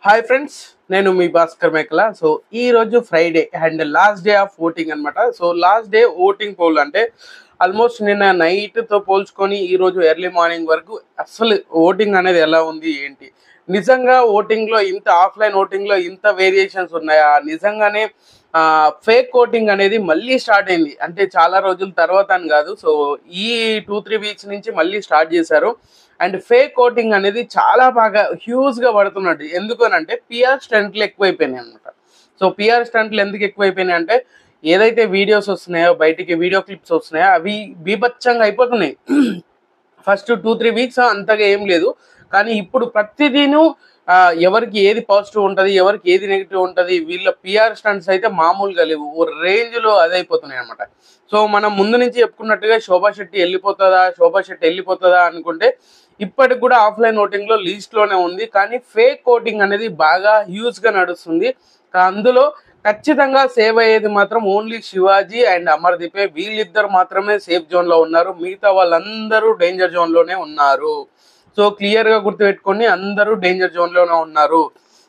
hi friends నేను మీ భాస్కర్ మేకల so ఈ రోజు Friday and last day of voting అన్నమాట so last day voting poll అంటే ఆల్మోస్ట్ నిన్న నైట్ తో పోల్చుకొని ఈ రోజు ఎర్లీ మార్నింగ్ వరకు అసలు ఓటింగ్ అనేది ఎలా ఉంది ఏంటి నిజంగా ఓటింగ్ లో ఇంత ఆఫ్లైన్ ఓటింగ్ లో ఇంత వేరియేషన్స్ ఉన్నాయా నిజంగానే ఫేక్ ఓటింగ్ అనేది మళ్ళీ స్టార్ట్ అయింది అంటే చాలా రోజుల తర్వాత అని కాదు సో ఈ టూ త్రీ వీక్స్ నుంచి మళ్ళీ స్టార్ట్ చేశారు అండ్ ఫేక్ ఓటింగ్ అనేది చాలా బాగా హ్యూజ్ గా పడుతున్నట్టు ఎందుకు అని అంటే పిఆర్ స్టంట్లు ఎక్కువైపోయినాయి అనమాట సో పిఆర్ స్టంట్లు ఎందుకు ఎక్కువైపోయినాయి అంటే ఏదైతే వీడియోస్ వస్తున్నాయో బయటికి వీడియో క్లిప్స్ వస్తున్నాయో అవి బీభత్సంగా అయిపోతున్నాయి ఫస్ట్ టూ త్రీ వీక్స్ అంతగా ఏం లేదు కానీ ఇప్పుడు ప్రతిదీను ఆ, ఎవరికి ఏది పాజిటివ్ ఉంటుంది ఎవరికి ఏది నెగిటివ్ ఉంటుంది వీళ్ళ పిఆర్ స్టంట్స్ అయితే మామూలుగా లేవు ఓ రేంజ్ లో అదే అయిపోతున్నాయి అనమాట సో మనం ముందు నుంచి చెప్పుకున్నట్టుగా శోభా శెట్టి వెళ్ళిపోతుందా శోభా శెట్టి వెళ్ళిపోతుందా అనుకుంటే ఇప్పటికి కూడా ఆఫ్లైన్ ఓటింగ్ లో లీస్ట్ లోనే ఉంది కానీ ఫేక్ ఓటింగ్ అనేది బాగా హ్యూజ్ గా నడుస్తుంది కా- అందులో ఖచ్చితంగా సేవ్ అయ్యేది మాత్రం ఓన్లీ శివాజీ అండ్ అమర్దీపే వీళ్ళిద్దరు మాత్రమే సేఫ్ జోన్ లో ఉన్నారు మిగతా వాళ్ళందరూ డేంజర్ జోన్ లోనే ఉన్నారు సో క్లియర్ గా గుర్తుపెట్టుకోండి అందరూ డేంజర్ జోన్ లోనే ఉన్నారు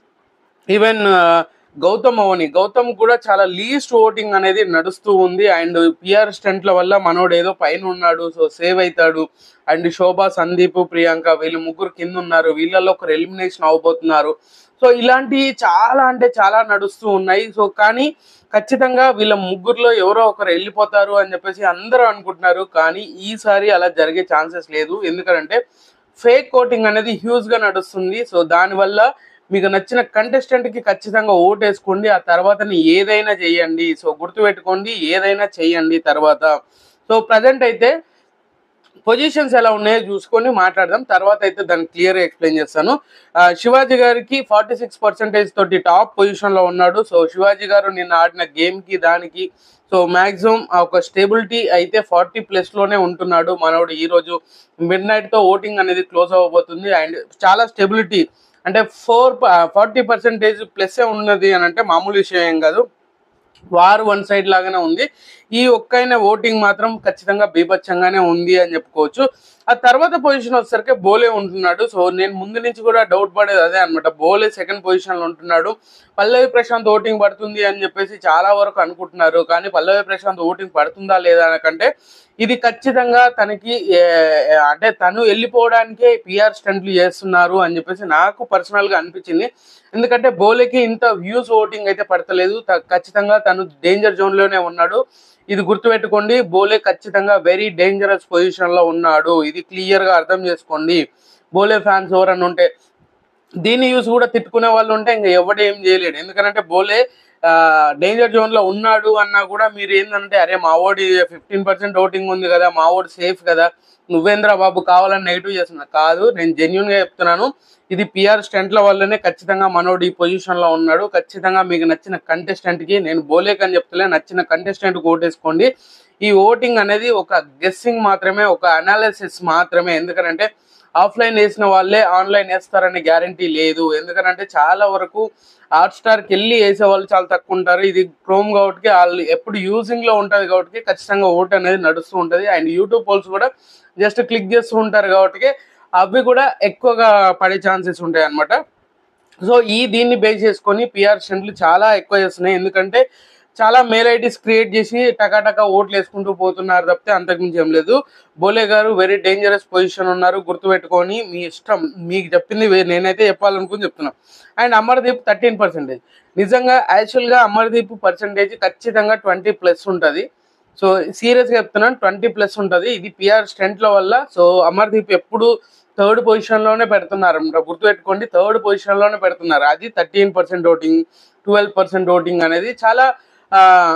ఈవెన్ గౌతమ్ అవని గౌతమ్ కూడా చాలా లీస్ట్ ఓటింగ్ అనేది నడుస్తూ ఉంది అండ్ పిఆర్ స్టంట్ల వల్ల మనోడు ఏదో పైన ఉన్నాడు సో సేవ్ అవుతాడు అండ్ శోభా సందీప్ ప్రియాంక వీళ్ళు ముగ్గురు కింద ఉన్నారు వీళ్ళల్లో ఒకరు ఎలిమినేషన్ అవబోతున్నారు సో ఇలాంటివి చాలా అంటే చాలా నడుస్తూ ఉన్నాయి సో కానీ ఖచ్చితంగా వీళ్ళ ముగ్గురులో ఎవరో ఒకరు వెళ్ళిపోతారు అని చెప్పేసి అందరూ అనుకుంటున్నారు కానీ ఈసారి అలా జరిగే ఛాన్సెస్ లేదు ఎందుకంటే ఫేక్ కోటింగ్ అనేది హ్యూజ్ గా నడుస్తుంది సో దానివల్ల మీకు నచ్చిన కంటెస్టెంట్ కి ఖచ్చితంగా ఓట్ వేసుకోండి ఆ తర్వాత ఏదైనా చేయండి సో గుర్తుపెట్టుకోండి ఏదైనా చేయండి తర్వాత సో ప్రజెంట్ అయితే పొజిషన్స్ ఎలా ఉన్నాయో చూసుకొని మాట్లాడదాం తర్వాత అయితే దాన్ని క్లియర్ గా ఎక్స్ప్లెయిన్ చేస్తాను ఆ, శివాజీ గారికి ఫార్టీ సిక్స్ పర్సెంటేజ్ తోటి టాప్ పొజిషన్ లో ఉన్నాడు సో శివాజీ గారు నిన్న ఆడిన గేమ్ కి దానికి సో మాక్సిమం ఒక స్టేబిలిటీ అయితే ఫార్టీ ప్లస్ లోనే ఉంటున్నాడు మనోడు ఈ రోజు మిడ్ నైట్ తో ఓటింగ్ అనేది క్లోజ్ అవ్వబోతుంది అండ్ చాలా స్టెబిలిటీ అంటే ఫోర్ ఫార్టీ పర్సెంటేజ్ ప్లస్ ఉన్నది అని అంటే మామూలు విషయం ఏం కాదు వారు వన్ సైడ్ లాగానే ఉంది ఈ ఒక్కైన ఓటింగ్ మాత్రం ఖచ్చితంగా బీభత్సంగానే ఉంది అని చెప్పుకోవచ్చు ఆ తర్వాత పొజిషన్ వచ్చేసరికి బోలే ఉంటున్నాడు సో నేను ముందు నుంచి కూడా డౌట్ పడేది అదే అనమాట బోలే సెకండ్ పొజిషన్ లో ఉంటున్నాడు పల్లవి ప్రశాంత్ ఓటింగ్ పడుతుంది అని చెప్పేసి చాలా వరకు అనుకుంటున్నారు కానీ పల్లవి ప్రశాంత్ ఓటింగ్ పడుతుందా లేదా అనకంటే ఇది ఖచ్చితంగా తనకి ఏ, ఏ, అంటే తను వెళ్ళిపోవడానికే పిఆర్ స్టంట్లు చేస్తున్నారు అని చెప్పేసి నాకు పర్సనల్ గా అనిపించింది ఎందుకంటే బోలేకి ఇంత వ్యూస్ ఓటింగ్ అయితే పడతలేదు త- ఖచ్చితంగా తను డేంజర్ జోన్ లోనే ఉన్నాడు ఇది గుర్తుపెట్టుకోండి బోలే ఖచ్చితంగా వెరీ డేంజరస్ పొజిషన్ లో ఉన్నాడు ఇది క్లియర్ గా అర్థం చేసుకోండి బోలే ఫ్యాన్స్ ఎవరన్నా ఉంటే దీన్ని యూస్ కూడా తిట్టుకునే వాళ్ళు ఉంటే ఇంకా ఎవడు ఏం చేయలేడు ఎందుకంటే బోలే డేంజర్ జోన్ లో ఉన్నాడు అన్నా కూడా మీరు ఏంటంటే అరే మా ఓడి ఫిఫ్టీన్ పర్సెంట్ ఓటింగ్ ఉంది కదా మా ఓడి సేఫ్ కదా నువ్వేంద్ర బాబు కావాలని నెగిటివ్ చేస్తున్నా కాదు నేను జెన్యున్ గా చెప్తున్నాను ఇది పిఆర్ స్టెంట్ల వల్లనే ఖచ్చితంగా మనోడు ఈ పొజిషన్ లో ఉన్నాడు ఖచ్చితంగా మీకు నచ్చిన కంటెస్టెంట్ కి నేను బోలేక్ అని చెప్తలే నచ్చిన కంటెస్టెంట్ ఓటేసుకోండి ఈ ఓటింగ్ అనేది ఒక గెస్సింగ్ మాత్రమే ఒక అనాలిసిస్ మాత్రమే ఎందుకంటే ఆఫ్లైన్ వేసిన వాళ్ళే ఆన్లైన్ వేస్తారనే గ్యారంటీ లేదు ఎందుకంటే చాలా వరకు హాట్ స్టార్కి వెళ్ళి వేసే వాళ్ళు చాలా తక్కువ ఉంటారు ఇది క్రోమ్ కాబట్టి వాళ్ళు ఎప్పుడు యూజింగ్ లో ఉంటది కాబట్టి ఖచ్చితంగా ఓట్ అనేది నడుస్తూ ఉంటది అండ్ యూట్యూబ్ పోల్స్ కూడా జస్ట్ క్లిక్ చేస్తూ ఉంటారు కాబట్టి అవి కూడా ఎక్కువగా పడే ఛాన్సెస్ ఉంటాయి అన్నమాట సో ఈ దీన్ని బేస్ చేసుకొని పిఆర్ స్టంట్లు చాలా ఎక్కువ చేస్తున్నాయి ఎందుకంటే చాలా మెయిల్ ఐడీస్ క్రియేట్ చేసి టకాటకా ఓట్లు వేసుకుంటూ పోతున్నారు తప్పితే అంతకుమించి ఏం లేదు బోలే గారు వెరీ డేంజరస్ పొజిషన్ ఉన్నారు గుర్తుపెట్టుకొని మీ ఇష్టం మీకు చెప్పింది వే- నేనైతే చెప్పాలనుకుని చెప్తున్నా అండ్ అమర్దీప్ థర్టీన్ పర్సెంటేజ్ నిజంగా యాక్చువల్గా అమర్దీప్ పర్సెంటేజ్ ఖచ్చితంగా ట్వంటీ ప్లస్ ఉంటుంది సో సీరియస్గా చెప్తున్నాను ట్వంటీ ప్లస్ ఉంటుంది ఇది పిఆర్ స్టెంట్ల వల్ల సో అమర్దీప్ ఎప్పుడు థర్డ్ పొజిషన్ లోనే పెడుతున్నారు అన్నమాట గుర్తుపెట్టుకోండి థర్డ్ పొజిషన్ లోనే పెడుతున్నారు అది thirteen percent voting twelve percent voting అనేది చాలా ఆ,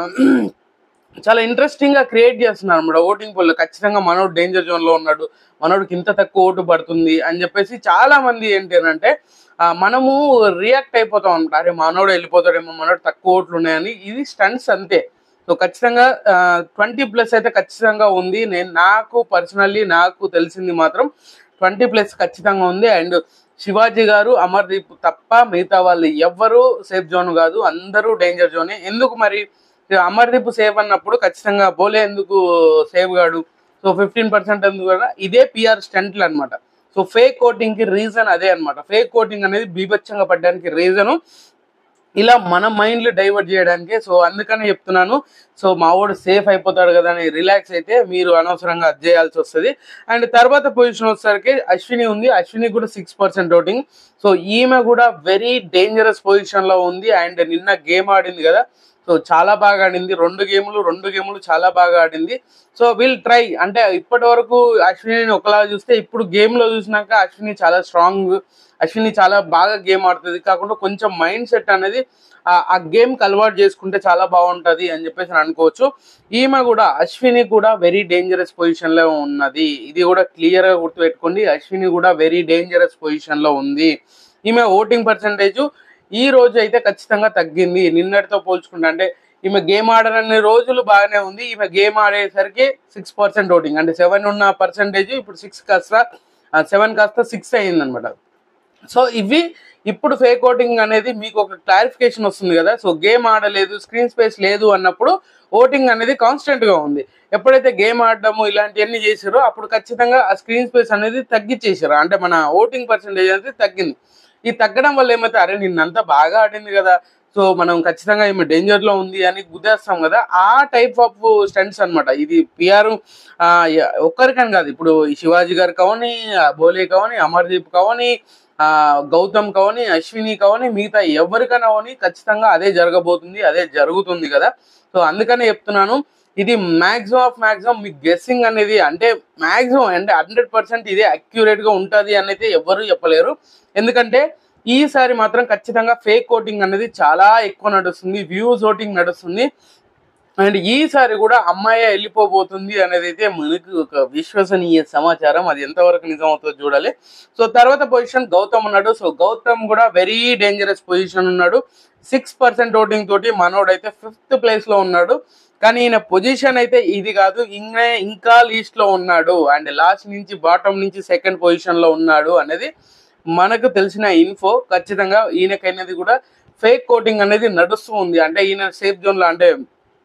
చాలా ఇంట్రెస్టింగ్ గా క్రియేట్ చేస్తున్నారు అనమాట ఓటింగ్ పోల్ ఖచ్చితంగా మనోడు డేంజర్ జోన్ లో ఉన్నాడు మనోడికి ఇంత తక్కువ ఓటు పడుతుంది అని చెప్పేసి చాలా మంది ఏంటి అని అంటే ఆ, మనము రియాక్ట్ అయిపోతాం అనమాట అరే మనోడు వెళ్ళిపోతాడేమో మనోడు తక్కువ ఓట్లు ఉన్నాయని ఇది స్టంట్స్ అంతే సో ఖచ్చితంగా ట్వంటీ ప్లస్ అయితే ఖచ్చితంగా ఉంది నేను నాకు పర్సనల్లీ నాకు తెలిసింది మాత్రం ట్వంటీ ప్లస్ ఖచ్చితంగా ఉంది అండ్ శివాజీ గారు అమర్దీప్ తప్ప మిగతా వాళ్ళు ఎవ్వరు సేఫ్ జోన్ కాదు అందరూ డేంజర్ జోనే ఎందుకు మరి అమర్దీప్ సేఫ్ అన్నప్పుడు ఖచ్చితంగా బోలే ఎందుకు సేవ్ గాడు సో ఫిఫ్టీన్ పర్సెంట్ ఎందుకు కూడా ఇదే పిఆర్ స్టంట్లు అన్నమాట సో ఫేక్ కోటింగ్ కి రీజన్ అదే అన్నమాట ఫేక్ కోటింగ్ అనేది బీభత్సంగా పడ్డానికి రీజను ఇలా మన మైండ్లు డైవర్ట్ చేయడానికి సో అందుకనే చెప్తున్నాను సో మా వాడు సేఫ్ అయిపోతాడు కదా అని రిలాక్స్ అయితే మీరు అనవసరంగా అది చేయాల్సి వస్తుంది అండ్ తర్వాత పొజిషన్ వచ్చేసరికి అశ్విని ఉంది అశ్విని కూడా సిక్స్ పర్సెంట్ ఓటింగ్ సో ఈమె కూడా వెరీ డేంజరస్ పొజిషన్ లో ఉంది అండ్ నిన్న గేమ్ ఆడింది కదా సో చాలా బాగా ఆడింది రెండు గేములు రెండు గేములు చాలా బాగా ఆడింది సో విల్ ట్రై అంటే ఇప్పటి వరకు అశ్విని ఒకలా చూస్తే ఇప్పుడు గేమ్ లో చూసినాక అశ్విని చాలా స్ట్రాంగ్ అశ్విని చాలా బాగా గేమ్ ఆడుతుంది కాకుండా కొంచెం మైండ్ సెట్ అనేది ఆ- ఆ గేమ్ కి అలవాటు చేసుకుంటే చాలా బాగుంటది అని చెప్పేసి నేను అనుకోవచ్చు ఈమె కూడా అశ్విని కూడా వెరీ డేంజరస్ పొజిషన్ లో ఉన్నది ఇది కూడా క్లియర్ గా గుర్తుపెట్టుకోండి అశ్విని కూడా వెరీ డేంజరస్ పొజిషన్ లో ఉంది ఈమె ఓటింగ్ పర్సంటేజ్ ఈ రోజు అయితే ఖచ్చితంగా తగ్గింది నిన్నటితో పోల్చుకుంటే అంటే ఈమె గేమ్ ఆడనన్ని రోజులు బాగానే ఉంది ఈమె గేమ్ ఆడేసరికి సిక్స్ పర్సెంట్ ఓటింగ్ అంటే సెవెన్ ఉన్న పర్సంటేజ్ ఇప్పుడు సిక్స్ కాస్త సెవెన్ కాస్త సిక్స్ అయ్యింది అనమాట సో ఇవి ఇప్పుడు ఫేక్ ఓటింగ్ అనేది మీకు ఒక క్లారిఫికేషన్ వస్తుంది కదా సో గేమ్ ఆడలేదు స్క్రీన్ స్పేస్ లేదు అన్నప్పుడు ఓటింగ్ అనేది కాన్స్టెంట్ గా ఉంది ఎప్పుడైతే గేమ్ ఆడడము ఇలాంటివన్నీ చేసారో అప్పుడు ఖచ్చితంగా ఆ స్క్రీన్ స్పేస్ అనేది తగ్గించేసారు అంటే మన ఓటింగ్ పర్సంటేజ్ అనేది తగ్గింది ఈ తగ్గడం వల్ల ఏమైతే అరే నిన్నంతా బాగా ఆడింది కదా సో మనం ఖచ్చితంగా ఈమె డేంజర్ లో ఉంది అని గుద్దేస్తాం కదా ఆ టైప్ ఆఫ్ స్టంట్స్ అన్నమాట ఇది పిఆర్ ఒక్కరికని కాదు ఇప్పుడు ఈ శివాజీ గారు కావని ఆ బోలే కావని అమర్దీప్ కావని ఆ గౌతమ్ కావని అశ్విని కావని మిగతా ఎవరికైనా కావని ఖచ్చితంగా అదే జరగబోతుంది అదే జరుగుతుంది కదా సో అందుకనే చెప్తున్నాను ఇది మాక్సిమం ఆఫ్ మాక్సిమం మీ గెస్సింగ్ అనేది అంటే మాక్సిమం అంటే హండ్రెడ్ పర్సెంట్ ఇదే అక్యురేట్ గా ఉంటది అని అయితే ఎవరు చెప్పలేరు ఎందుకంటే ఈసారి మాత్రం ఖచ్చితంగా ఫేక్ కోటింగ్ అనేది చాలా ఎక్కువ నడుస్తుంది వ్యూస్ ఓటింగ్ నడుస్తుంది అండ్ ఈసారి కూడా అమ్మాయి వెళ్ళిపోబోతుంది అనేది అయితే మనకు ఒక విశ్వసనీయ సమాచారం అది ఎంతవరకు నిజం అవుతుందో చూడాలి సో తర్వాత పొజిషన్ గౌతమ్ ఉన్నాడు సో గౌతమ్ కూడా వెరీ డేంజరస్ పొజిషన్ ఉన్నాడు సిక్స్ పర్సెంట్ ఓటింగ్ తోటి మనోడు అయితే ఫిఫ్త్ ప్లేస్ లో ఉన్నాడు కానీ ఈయన పొజిషన్ అయితే ఇది కాదు ఇంకా ఇంకా లీస్ట్ లో ఉన్నాడు అండ్ లాస్ట్ నుంచి బాటమ్ నుంచి సెకండ్ పొజిషన్ లో ఉన్నాడు అనేది మనకు తెలిసిన ఇన్ఫో ఖచ్చితంగా ఈయనకైనది కూడా ఫేక్ కోటింగ్ అనేది నడుస్తూ ఉంది అంటే ఈయన సేఫ్ జోన్ లో అంటే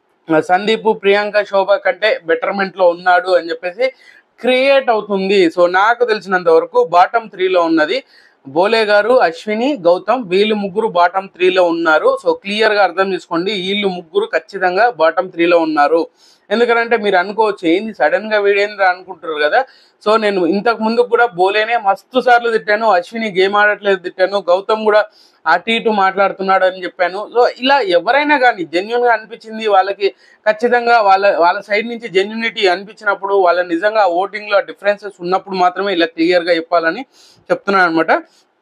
సందీప్ ప్రియాంక శోభ కంటే బెటర్మెంట్ లో ఉన్నాడు అని చెప్పేసి క్రియేట్ అవుతుంది సో నాకు తెలిసినంత వరకు బాటమ్ త్రీలో ఉన్నది బోలే గారు అశ్విని గౌతమ్ వీళ్ళు ముగ్గురు బాటమ్ త్రీలో ఉన్నారు సో క్లియర్ గా అర్థం చేసుకోండి వీళ్ళు ముగ్గురు ఖచ్చితంగా బాటమ్ త్రీలో ఉన్నారు ఎందుకంటే మీరు అనుకోవచ్చు ఏంది సడన్ గా వీడేంద్ర అనుకుంటారు కదా సో నేను ఇంతకు ముందు కూడా బోలేనే మస్తు సార్లు తిట్టాను అశ్విని గేమ్ ఆడట్లేదు తిట్టాను గౌతమ్ కూడా అటు ఇటు మాట్లాడుతున్నాడు అని చెప్పాను సో ఇలా ఎవరైనా కానీ జెన్యున్ గా అనిపించింది వాళ్ళకి ఖచ్చితంగా వాళ్ళ వాళ్ళ సైడ్ నుంచి జెన్యునిటీ అనిపించినప్పుడు వాళ్ళ నిజంగా ఓటింగ్ లో డిఫరెన్సెస్ ఉన్నప్పుడు మాత్రమే ఇలా క్లియర్ గా చెప్పాలని చెప్తున్నాను అనమాట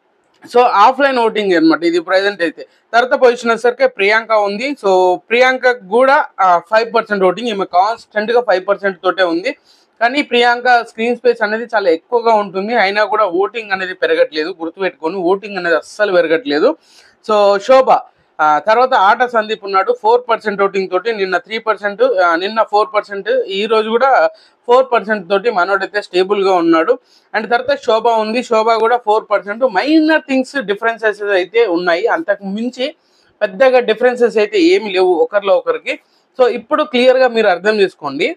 సో ఆఫ్లైన్ ఓటింగ్ అన్నమాట ఇది ప్రెసెంట్ అయితే తర్వాత పొజిషన్ వచ్చేసరికి ప్రియాంక ఉంది సో ప్రియాంక కూడా ఫైవ్ పర్సెంట్ ఓటింగ్ ఈమె కాన్స్టెంట్ గా ఫైవ్ పర్సెంట్ తోటే ఉంది కానీ ప్రియాంక స్క్రీన్ స్పేస్ అనేది చాలా ఎక్కువగా ఉంటుంది అయినా కూడా ఓటింగ్ అనేది పెరగట్లేదు గుర్తుపెట్టుకొని ఓటింగ్ అనేది అస్సలు పెరగట్లేదు సో శోభ ఆ, తర్వాత ఆట సందీప్ ఉన్నాడు ఫోర్ పర్సెంట్ ఓటింగ్ తోటి నిన్న త్రీ పర్సెంట్ నిన్న ఫోర్ పర్సెంట్ ఈ రోజు కూడా ఫోర్ పర్సెంట్ తోటి మనోడైతే స్టేబుల్ గా ఉన్నాడు అండ్ తర్వాత శోభ ఉంది శోభ కూడా four percent minor things differences అయితే ఉన్నాయి అంతకు మించి పెద్దగా డిఫరెన్సెస్ అయితే ఏమి లేవు ఒకరిలో ఒకరికి సో ఇప్పుడు క్లియర్ గా మీరు అర్థం చేసుకోండి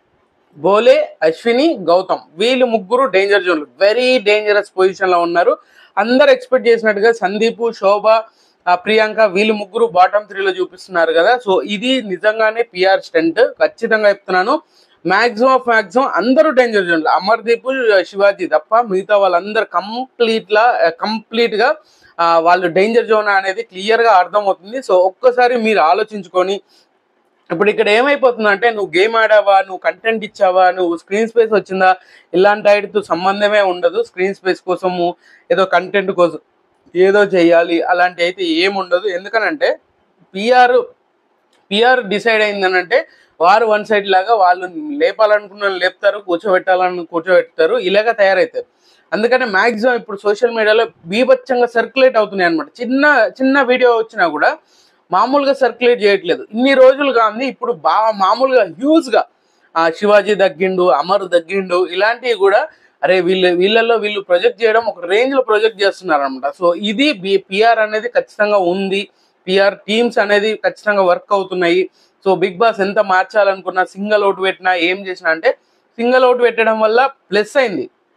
బోలే అశ్విని గౌతమ్ వీళ్ళు ముగ్గురు danger zone very dangerous position లో ఉన్నారు అందరు ఎక్స్పెక్ట్ చేసినట్టుగా సందీప్ శోభ ఆ, ప్రియాంక వీళ్ళు ముగ్గురు బాటమ్ త్రీలో చూపిస్తున్నారు కదా సో ఇది నిజంగానే పిఆర్ స్టెంట్ ఖచ్చితంగా చెప్తున్నాను మాక్సిమం ఆఫ్ మాక్సిమం అందరూ డేంజర్ జోన్ అమర్దీప్ శివాజీ తప్ప మిగతా వాళ్ళందరూ కంప్లీట్ లా కంప్లీట్ గా ఆ, వాళ్ళు డేంజర్ జోన్ అనేది క్లియర్ గా అర్థమవుతుంది సో ఒక్కసారి మీరు ఆలోచించుకొని ఇప్పుడు ఇక్కడ ఏమైపోతుందంటే నువ్వు గేమ్ ఆడావా నువ్వు కంటెంట్ ఇచ్చావా నువ్వు స్క్రీన్ స్పేస్ వచ్చిందా ఇలాంటి వాటితో సంబంధమే ఉండదు స్క్రీన్ స్పేస్ కోసము ఏదో కంటెంట్ కోసం ఏదో చేయాలి అలాంటి అయితే ఏముండదు ఎందుకనంటే పిఆర్ పిఆర్ డిసైడ్ అయిందనంటే వారు వన్ సైడ్ లాగా వాళ్ళు లేపాలనుకున్న వాళ్ళు లేపుతారు కూర్చోబెట్టాలని కూర్చోబెడతారు ఇలాగా తయారవుతారు అందుకనే మాక్సిమం ఇప్పుడు సోషల్ మీడియాలో బీభత్సంగా సర్క్యులేట్ అవుతున్నాయి అనమాట చిన్న చిన్న వీడియో వచ్చినా కూడా మామూలుగా సర్క్యులేట్ చేయట్లేదు ఇన్ని రోజులు కానీ ఇప్పుడు బాగా మామూలుగా హ్యూజ్ గా ఆ శివాజీ తగ్గిండు అమర్ తగ్గిండు ఇలాంటివి కూడా అరే వీళ్ళు వీళ్ళల్లో వీళ్ళు ప్రొజెక్ట్ చేయడం ఒక రేంజ్ లో ప్రొజెక్ట్ చేస్తున్నారు అనమాట సో ఇది పిఆర్ అనేది ఖచ్చితంగా ఉంది పిఆర్ టీమ్స్ అనేది ఖచ్చితంగా వర్క్ అవుతున్నాయి సో బిగ్ బాస్ ఎంత మార్చాలనుకున్నా సింగిల్ అవుట్ పెట్టినా ఏం చేసినా అంటే సింగిల్ అవుట్ పెట్టడం వల్ల ప్లస్ అయింది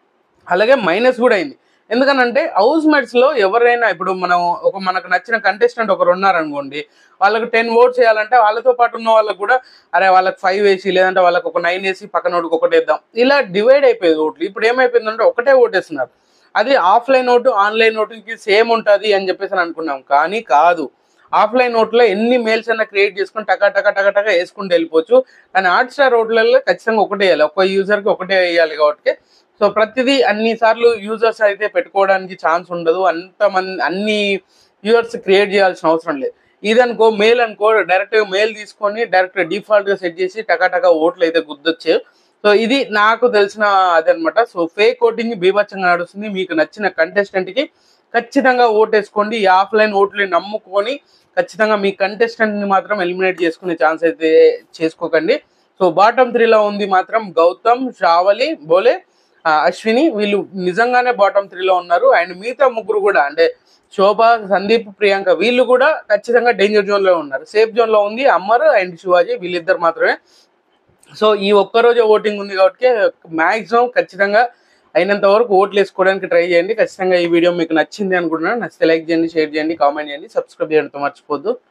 అలాగే మైనస్ కూడా అయింది ఎందుకనంటే హౌస్ మేట్స్ లో ఎవరైనా ఇప్పుడు మనం ఒక మనకు నచ్చిన కంటెస్టెంట్ ఒకరు ఉన్నారనుకోండి వాళ్ళకి టెన్ ఓట్స్ వేయాలంటే వాళ్ళతో పాటు ఉన్న వాళ్ళకి కూడా అరే వాళ్ళకి ఫైవ్ వేసి లేదంటే వాళ్ళకి ఒక నైన్ వేసి పక్కనోడికి ఒకటి వేద్దాం ఇలా డివైడ్ అయిపోయేది ఓట్లు ఇప్పుడు ఏమైపోయిందంటే ఒకటే ఓటేస్తున్నారు అది ఆఫ్లైన్ ఓటు ఆన్లైన్ ఓటుకి సేమ్ ఉంటుంది అని చెప్పేసి అని అనుకున్నాం కానీ కాదు ఆఫ్లైన్ ఓట్లో ఎన్ని మెయిల్స్ అన్న క్రియేట్ చేసుకుని టకా టకా టకా టకా వేసుకుంటూ వెళ్ళిపోవచ్చు కానీ హాట్ స్టార్ ఓట్లలో ఖచ్చితంగా ఒకటే వేయాలి ఒక యూజర్కి ఒకటే వేయాలి కాబట్టి సో ప్రతిదీ అన్ని సార్లు యూజర్స్ అయితే పెట్టుకోవడానికి ఛాన్స్ ఉండదు అంత మంది అన్ని యూజర్స్ క్రియేట్ చేయాల్సిన అవసరం లేదు ఇదనుకో మెయిల్ అనుకో డైరెక్ట్ గా మెయిల్ తీసుకొని డైరెక్ట్ డిఫాల్ట్ గా సెట్ చేసి టకా టకా ఓట్లు అయితే గుద్దొచ్చు సో ఇది నాకు తెలిసిన అదనమాట సో ఫేక్ ఓటింగ్ బీభత్సంగా నడుస్తుంది మీకు నచ్చిన కంటెస్టెంట్ కి ఖచ్చితంగా ఓటేసుకోండి ఈ ఆఫ్లైన్ ఓట్లు నమ్ముకొని ఖచ్చితంగా మీ కంటెస్టెంట్ ని మాత్రం ఎలిమినేట్ చేసుకునే ఛాన్స్ అయితే చేసుకోకండి సో బాటమ్ త్రీలో ఉంది మాత్రం గౌతమ్ శ్రావలి బోలే ఆ, అశ్విని వీళ్ళు నిజంగానే బాటమ్ త్రీలో ఉన్నారు అండ్ మిగతా ముగ్గురు కూడా అంటే శోభ సందీప్ ప్రియాంక వీళ్ళు కూడా ఖచ్చితంగా డేంజర్ జోన్ లో ఉన్నారు సేఫ్ జోన్ లో ఉంది అమర్ అండ్ శివాజీ వీళ్ళిద్దరు మాత్రమే సో ఈ ఒక్కరోజు ఓటింగ్ ఉంది కాబట్టి మాక్సిమం ఖచ్చితంగా అయినంత వరకు ఓట్లు వేసుకోవడానికి ట్రై చేయండి ఖచ్చితంగా ఈ వీడియో మీకు నచ్చింది అనుకుంటున్నాను నచ్చితే లైక్ చేయండి షేర్ చేయండి కామెంట్ చేయండి సబ్స్క్రైబ్ చేయడంతో మర్చిపోద్దు